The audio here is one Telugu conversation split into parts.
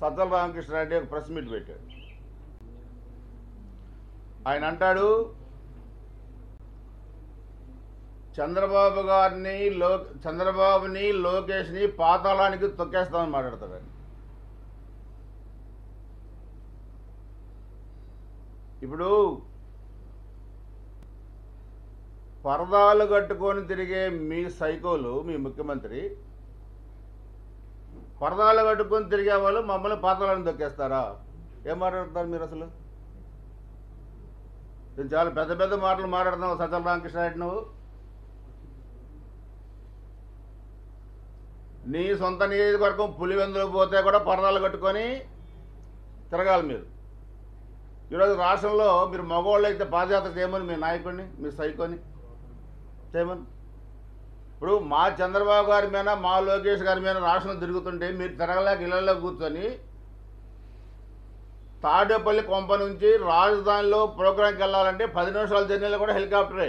సజ్జల రామకృష్ణారెడ్డి ఒక ప్రెస్ మీట్ పెట్టాడు ఆయన అంటాడు చంద్రబాబు గారిని లో చంద్రబాబుని లోకేష్ని పాతాళానికి తొక్కేస్తామని మాట్లాడతాడు ఆయన ఇప్పుడు పరదాలు కట్టుకొని తిరిగే మీ సైకోలు మీ ముఖ్యమంత్రి పరదాలు కట్టుకొని తిరిగే వాళ్ళు మమ్మల్ని పాతాళాన్ని తొక్కేస్తారా ఏం మాట్లాడతారు మీరు అసలు నేను చాలా పెద్ద పెద్ద మాటలు మాట్లాడుతున్నావు సజ్జల రామకృష్ణారెడ్డి నువ్వు నీ సొంత నియోజకవర్గం పులివెందులు పోతే కూడా పరదాలు కట్టుకొని తిరగాలి మీరు ఈరోజు రాష్ట్రంలో మీరు మగవాళ్ళు అయితే పాదయాత్ర చేయమని మీ నాయకుడిని మీ సైకోని చేయమని ఇప్పుడు మా చంద్రబాబు గారి మీద మా లోకేష్ గారి మీద రాష్ట్రం తిరుగుతుంటే మీరు తిరగలేక ఇళ్లలో కూర్చొని తాడేపల్లి కొంప నుంచి రాజధానిలో ప్రోగ్రాంకి వెళ్ళాలంటే పది నిమిషాల జర్నీలో కూడా హెలికాప్టరే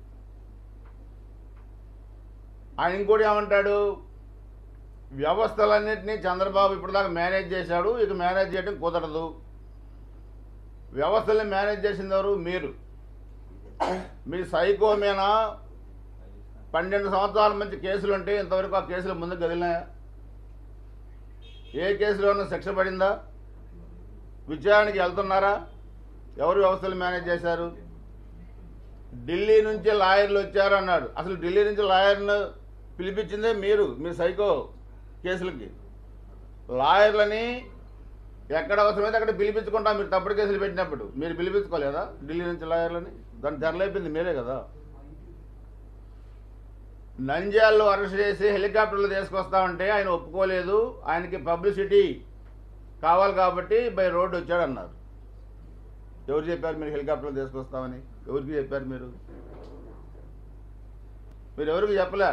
ఆయన ఇంకోటి ఏమంటాడు వ్యవస్థలన్నింటినీ చంద్రబాబు ఇప్పటిదాకా మేనేజ్ చేశాడు ఇక మేనేజ్ చేయడం కుదరదు వ్యవస్థల్ని మేనేజ్ చేసింది ఎవరు మీరు మీ సైకో మీద పన్నెండు సంవత్సరాల మంచి కేసులు ఉంటే ఇంతవరకు ఆ కేసులు ముందుకు కదిలినాయా ఏ కేసులోనూ శిక్ష పడిందా విచారణకి వెళ్తున్నారా ఎవరు వ్యవస్థలు మేనేజ్ చేశారు ఢిల్లీ నుంచి లాయర్లు వచ్చారు అన్నాడు అసలు ఢిల్లీ నుంచి లాయర్ను పిలిపించిందే మీరు మీ సైకో కేసులకి లాయర్లని ఎక్కడ అవసరమైతే అక్కడ పిలిపించుకుంటాం మీరు తప్పుడు కేసులు పెట్టినప్పుడు మీరు పిలిపించుకోలేదా ఢిల్లీ నుంచి లాయర్లని దాని ధరలైపోయింది మీరే కదా నంద్యాలలో అరెస్ట్ చేసి హెలికాప్టర్లు తీసుకొస్తామంటే ఆయన ఒప్పుకోలేదు ఆయనకి పబ్లిసిటీ కావాలి కాబట్టి బై రోడ్డు వచ్చాడన్నారు ఎవరు చెప్పారు మీరు హెలికాప్టర్లు తీసుకొస్తామని ఎవరికి చెప్పారు మీరు మీరు ఎవరికి చెప్పలే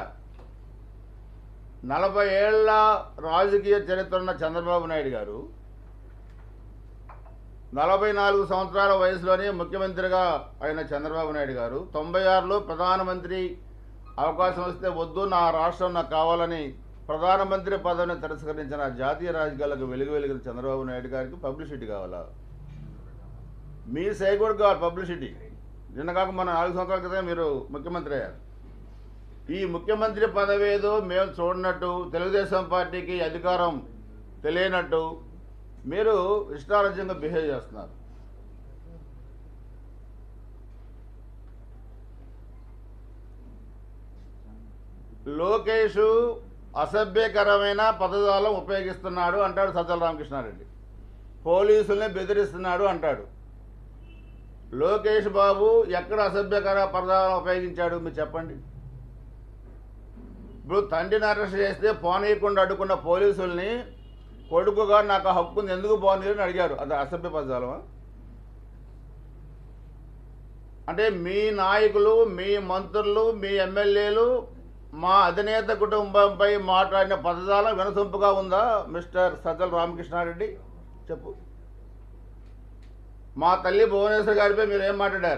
నలభై ఏళ్ల రాజకీయ చరిత్ర ఉన్న చంద్రబాబు నాయుడు గారు నలభై నాలుగు సంవత్సరాల వయసులోనే ముఖ్యమంత్రిగా అయిన చంద్రబాబు నాయుడు గారు తొంభై ఆరులో ప్రధానమంత్రి అవకాశం వస్తే వద్దు నా రాష్ట్రం నాకు కావాలని ప్రధానమంత్రి పదవిని తిరస్కరించిన జాతీయ రాజకీయాలకు వెలుగు వెలిగిన చంద్రబాబు నాయుడు గారికి పబ్లిసిటీ కావాలా మీ సైకోడు కావాలి పబ్లిసిటీ నిన్న కాక మన నాలుగు సంవత్సరాల క్రితం మీరు ముఖ్యమంత్రి అయ్యారు ఈ ముఖ్యమంత్రి పదవి ఏదో మేము చూడనట్టు తెలుగుదేశం పార్టీకి అధికారం తెలియనట్టు మీరు ఇష్టారాజ్యంగా బిహేవ్ చేస్తున్నారు లోకేష్ అసభ్యకరమైన పదజాలం ఉపయోగిస్తున్నాడు అంటాడు సజ్జల రామకృష్ణారెడ్డి పోలీసుల్ని బెదిరిస్తున్నాడు అంటాడు లోకేష్ బాబు ఎక్కడ అసభ్యకర పదజాలం ఉపయోగించాడు మీరు చెప్పండి ఇప్పుడు తండ్రిని అరెస్ట్ చేస్తే పోనీయకుండా అడ్డుకున్న పోలీసుల్ని కొడుకుగా నాకు ఆ హక్కు ఉంది ఎందుకు పోనీయని అడిగారు అది అసభ్య పదజాలమా అంటే మీ నాయకులు మీ మంత్రులు మీ ఎమ్మెల్యేలు మా అధినేత కుటుంబంపై మాట్లాడిన పదజాలం వినసొంపుగా ఉందా మిస్టర్ సజ్జల రామకృష్ణారెడ్డి చెప్పు మా తల్లి భువనేశ్వర్ గారిపై మీరు ఏం మాట్లాడారు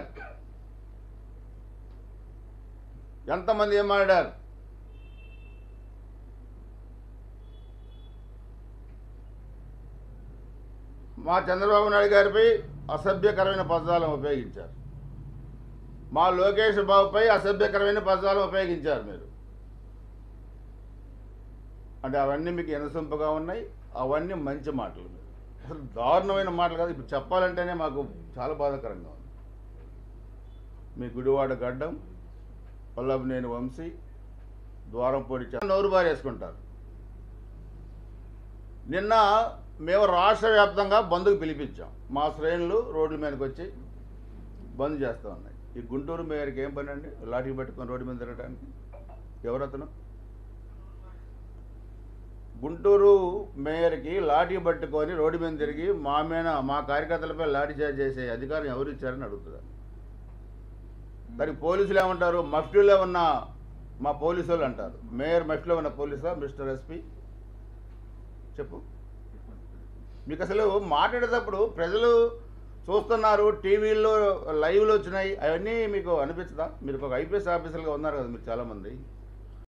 ఎంతమంది ఏం మాట్లాడారు మా చంద్రబాబు నాయుడు గారిపై అసభ్యకరమైన పదజాలం ఉపయోగించారు మా లోకేష్ బాబుపై అసభ్యకరమైన పదజాలం ఉపయోగించారు మీరు అంటే అవన్నీ మీకు ఎనసొంపుగా ఉన్నాయి అవన్నీ మంచి మాటలు మీరు అసలు దారుణమైన మాటలు కాదు ఇప్పుడు చెప్పాలంటేనే మాకు చాలా బాధాకరంగా ఉంది మీ గుడివాడ గడ్డం పల్లభనేని వంశీ ద్వారంపూడి చ- నోరు బారేసుకుంటారు నిన్న మేము రాష్ట్ర వ్యాప్తంగా బంద్కు పిలిపించాం మా శ్రేణులు రోడ్ల మీదకి వచ్చి బంద్ చేస్తూ ఉన్నాయి ఈ గుంటూరు మేయర్కి ఏం పని అండి లాఠీ పట్టుకొని రోడ్డు మీద తిరగడానికి ఎవరతను గుంటూరు మేయర్కి లాఠీ పట్టుకొని రోడ్డు మీద తిరిగి మా మీద మా కార్యకర్తలపై లాఠీ చార్జ్ చేసే అధికారం ఎవరు ఇచ్చారని అడుగుతుంది దానికి పోలీసులు ఏమంటారు మఫ్టీలో ఉన్న మా పోలీసు వాళ్ళు అంటారు మేయర్ మఫ్టీలో ఉన్న పోలీసా మిస్టర్ ఎస్పీ చెప్పు మీకు అసలు మాట్లాడేటప్పుడు ప్రజలు చూస్తున్నారు టీవీల్లో లైవ్లో వచ్చినాయి అవన్నీ మీకు అనిపించదా మీరు ఒక ఐపీఎస్ ఆఫీసర్గా ఉన్నారు కదా మీరు చాలామంది